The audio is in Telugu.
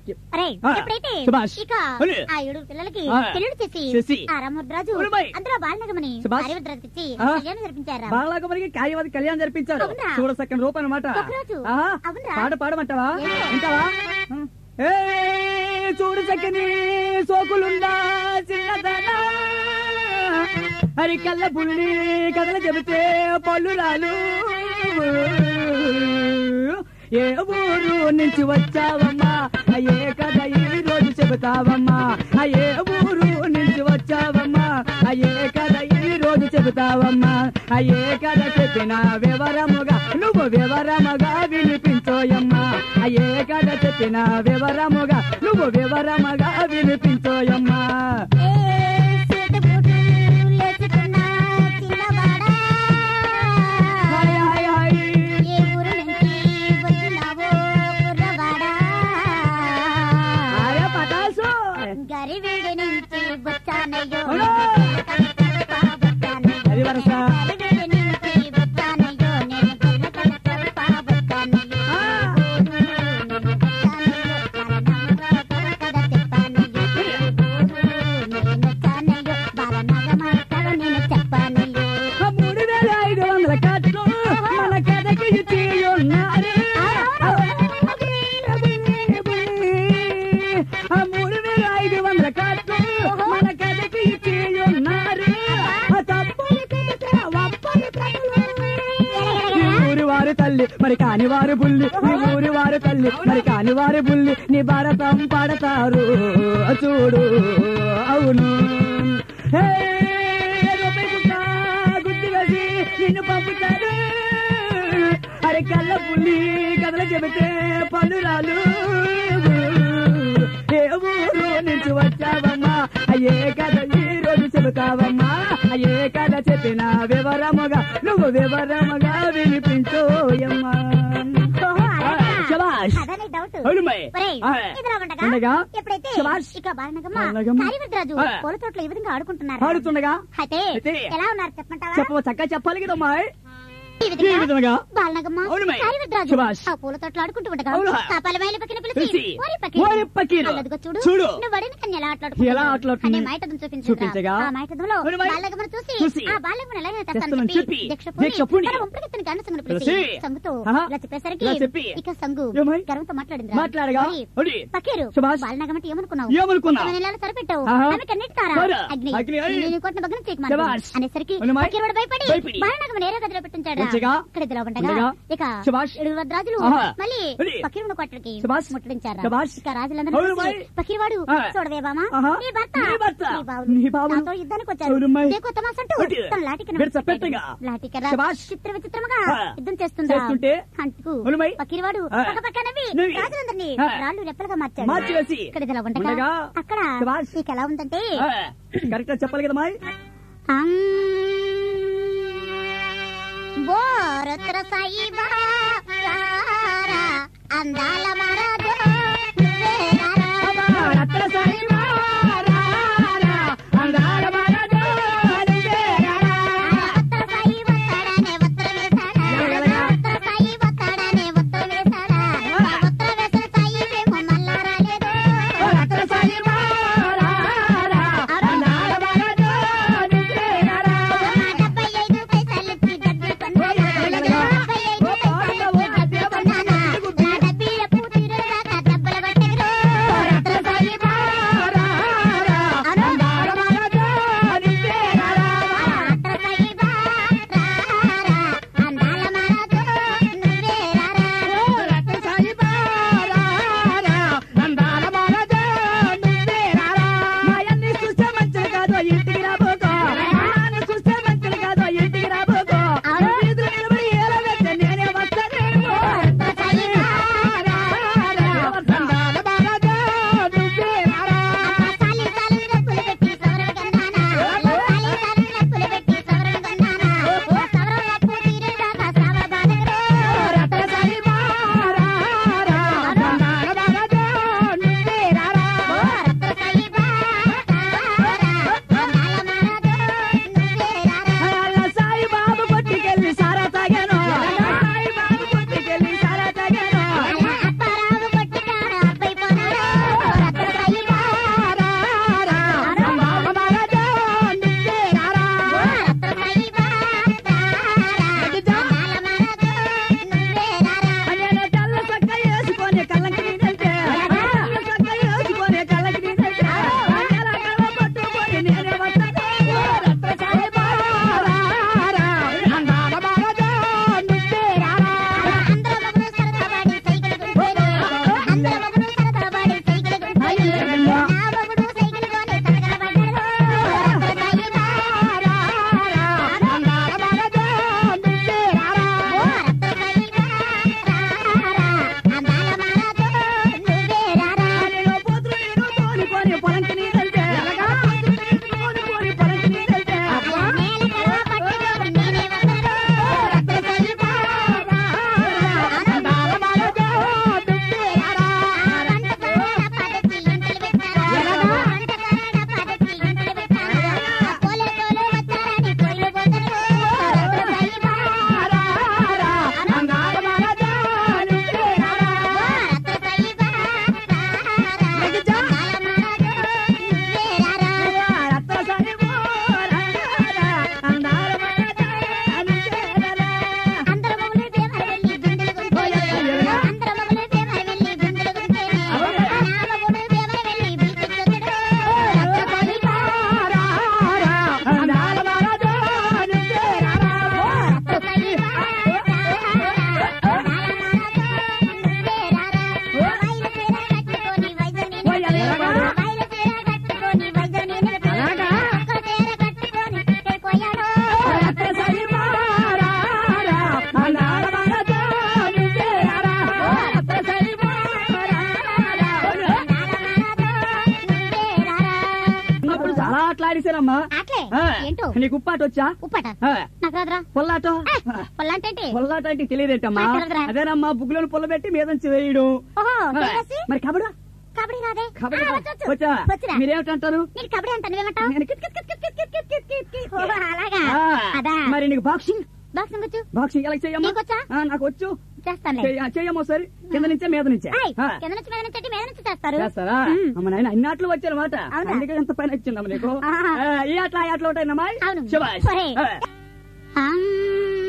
అరే ఆ, ఎప్పుడైతే సుభాష్. ఇక ఒలే. ఆ ఏడు పిల్లలకి ఆ. పెళ్లి చేసి చేసి. ఆ రామరాజు ఒలిమై. అందులో బాలనగమని సుభాష్. ఆర్యవద్రాజుకి ఇచ్చి ఆ. కళ్యాణం జరిపించారా బాలకమరికి కార్యవాది కళ్యాణం జరిపించారు అవునా? చూడ సక్కని రూపం అనమాట ఒకరోజు. అవునా? పాట పాడమంటావా ఏమో. వింటావా ఏ చూడు చక్కని సోకులుందా చిన్నదనా హరి కళ్ళ పుల్లి కథలు చెబితే పళ్ళు రాలు ఏ ఊరు నుంచి వచ్చావమ్మా అయ్యే కథ ఈ రోజు చెబుతావమ్మా అయ్యే ఊరు నుంచి వచ్చావమ్మా అయ్యే కథ ఈ రోజు చెబుతావమ్మా అయ్యే కథ చెప్పిన వివరముగా నువ్వు వివరముగా వినిపించోయమ్మా అయ్యే కథ చెప్పిన వివరముగా నువ్వు వివరముగా వినిపించోయమ్మా ఏ సీతబూటు లేచుకున్న చిన్నవాడా. హాయ్ హాయ్ హాయ్ ఏ ఊరు నుంచి వచ్చినావో కుర్రవాడా. హాయ్ పటాసు గరివిడి నుంచి వచ్చానయ్యో అవునా? వచ్చానయ్యో. అది వరస. గరివిడి నుంచి వచ్చానయ్యో నేను గొర్రె కడప పాబొచ్చానయ్యో. ఆ. ఆ మూడు వేల ఐదు వందల కట్లు మన కథకి ఇచ్చి ఉన్నారు ఆ మూడు వేల ఐదు వందల కట్లు మన కథకి ఇచ్చి ఉన్నారు ఆ తప్పులు కథకే వప్పని కథలు. ఈ ఊరి వారి తల్లి మరి కాని వారు బుల్లి ఈ ఊరి వారి తల్లి మరి కాని వారి బుల్లి నీ భారతం పాడతారు చూడు అవును హే, రూపాయి కుక్క గుడ్డి వేసి నిన్ను పంపుతారు అరే కళ్ళ పుల్లి కథలు చెబితే పనురాలు ఏ ఊరు నుంచి వచ్చావమ్మా అయ్యే కథ ఈ రోజు చెబుతావమ్మా అయ్యే కథ చెప్పిన వివరముగా నువ్వు వివరముగా వినిపించోయమ్మా శబాష్ అవునుమై. ఆ. ఉండగా? ఎప్పుడైతే శభాష్. ఇక బాలనగమ్మ బాలనగమ్మ. కాళీవద్రాజు ఆ. పూల తోటలో ఈ విధంగా ఆడుకుంటున్నారు పాడుతుండగా అయితే అయితే ఎలా ఉన్నారు చెప్పమంటావా చెప్పవ చక్కగా చెప్పాలి కదమ్మా ఈ ఈ విధంగా విధంగా బాలనగమ్మ అవునుమై. కాళీవద్రాజు శభాష్. ఆ పూల తోటలో ఆడుకుంటూ ఉండగా అవునా? కాపాల మైలు పక్కన పిలిచి, పిలిచి ఓరి పకీరు. ఓరి పకీరు. అల్లదిగో చూడు చూడు. నువ్వు వడిన కన్య ఎలా ఆటలాడుకుంటున్నావు? ఎలా ఆటలాడుతుంది? అనే మైటదం చూపించు చూపించగా? ఆ మైటదంలో అవునుమై. బాలనగమ్మను చూసి చూసి, ఆ బాలనగమ్మను ఎలా చేస్తానని తెస్తానని చెప్పి, చెప్పి దీక్ష దీక్ష పూని, పూని తన వంపులకెత్తిన గండ సంగును పిలిచి పిలిచి, సంగుతో ఆహా, ఇలా చెప్పేసరికి ఇలా చెప్పి, ఇక సంగు ఏమై? గర్వంతో మాట్లాడింది మాట్లాడగా? ఒడి. పకీరు శభాష్. బాలనగమ్మటి ఏమనుకున్నావు ఏమనుకున్నా? ఆమె నెలలు సరిపెట్టావు ఆహా. ఆమె కన్నీటి తారా తారా. అగ్ని అగ్ని, ఐ. నేను కొట్టిన భగ్నం చేయకమన్నాడు. శభాష్. అనేసరికి అవునమ్మా? పకీరుడు భయపడి భయపడి. బాలనగమ్మ నేరే గదిలో పెట్టించాడు వచ్చగా? ఇక్కడ ఇదిలో ఉండగా ఉండగా? ఇక శభాష్. ఏడు వద్రాజులు ఆహా. మళ్ళీ ఒడి. పకీరుడు కొట్టడికి శభాష్. ముట్టడించారు శభాష్. ఇక రాజులందరూ అవును కలిసి మరి. పకీరువాడు ఆ. చూడవే బామా ఆహా. నీ భర్త నీ భర్త. నీ బావులు నీ బావులు. నాతో యుద్ధానికి వచ్చారు అవును మరి. దేకో తమాసంటూ ఒడి. తన లాఠీకి విడత పెట్టగా. లాఠీకరా శభాష్. చిత్ర విచిత్రముగా ఆ. యుద్ధం చేస్తుందా చేస్తుంటే? అంటూ అవును మరి. పకీరువాడు ఆ. పక్క పక్క నవ్వి నవ్వి. రాజులందరినీ ఆ. రాళ్ళు రెప్పలుగా మార్చాడు మార్చివేసి. ఇక్కడ ఇదిలా ఉండగా ఉండగా? అక్కడ శభాష్. నీకు ఎలా ఉందంటే కరెక్ట్ గా చెప్పాలి కదమ్మా బోరత్ర సాయిబా సారా అందాల మరదో అత్తల సాయి మారా, అందాల మరదో, నువ్వే రారా. ఉత్తర సాయి వత్తడనే ఉత్తర వేసాడా ఎలాగెలాగా? ఉత్తర సాయి వత్తడనే ఉత్తర వేసాడా ఉత్తర వేసిన సాయి మేము మళ్ళా రాలేదు అత్తల సాయి మారా, అందాల మరదో, నువ్వే రారా. డెబ్బై ఐదు పైసలకి డబ్బులు కొన్నానా డెబ్బై ఐదు పైసలకి డబ్బులు కొన్నానా నా డబ్బీల పూతిరు అట్లా ఆడిసారమ్మా అట్లే ఆ, ఏంటో నీకు ఉప్పాట వచ్చా ఉప్పట ఆ, నాకు రాదురా పొల్లాట పొల్లంటే ఏంటి? పొల్లాట అంటే తెలియదేంటమ్మా నాకు తెలవదురా. అదేనమ్మా బుగ్గులను పొల్ల పెట్టి మీద నుంచి వేయడం ఓహో ఆ, తెలిసి మరి కబడా కబడ్డీ రాదే కబడ్డీ ఆ, వచ్చు, వచ్చు. వచ్చా వచ్చురా. మీరేమిటంటారు నీకు కబడ్డీ అంట నువ్వేమంటావు నేను కిట్ కిట్ కిట్ కిట్ కిట్ కిట్ కిట్ కిట్ కిట్. ఓహో, అలాగా ఆ, అదా మరి నీకు బాక్సింగ్ బాక్సింగ్ వచ్చు బాక్సింగ్ ఎలా చెయ్యమ్మా నీకొచ్చా? ఆ, నాకు వచ్చు చేస్తానులే చెయ్య- చెయ్యమ్మా సరే కింద నుంచే మీద నుంచే ఏయ్, ఆ, కింద నుంచి మీద నుంచి అంటే మీద నుంచి చేస్తారు చేస్తారా ఉమ్. అమ్మ నాయన అన్ని ఆటలు వచ్చారన్నమాట అవునా? అందుకే ఎంత పైన వచ్చిందమ్మ నీకు ఆహా. ఆ, ఈ ఆటలు ఆ ఆటలు ఉంటాయన్నమ్మా అవును శభాష్. సరే ఆ. అమ్,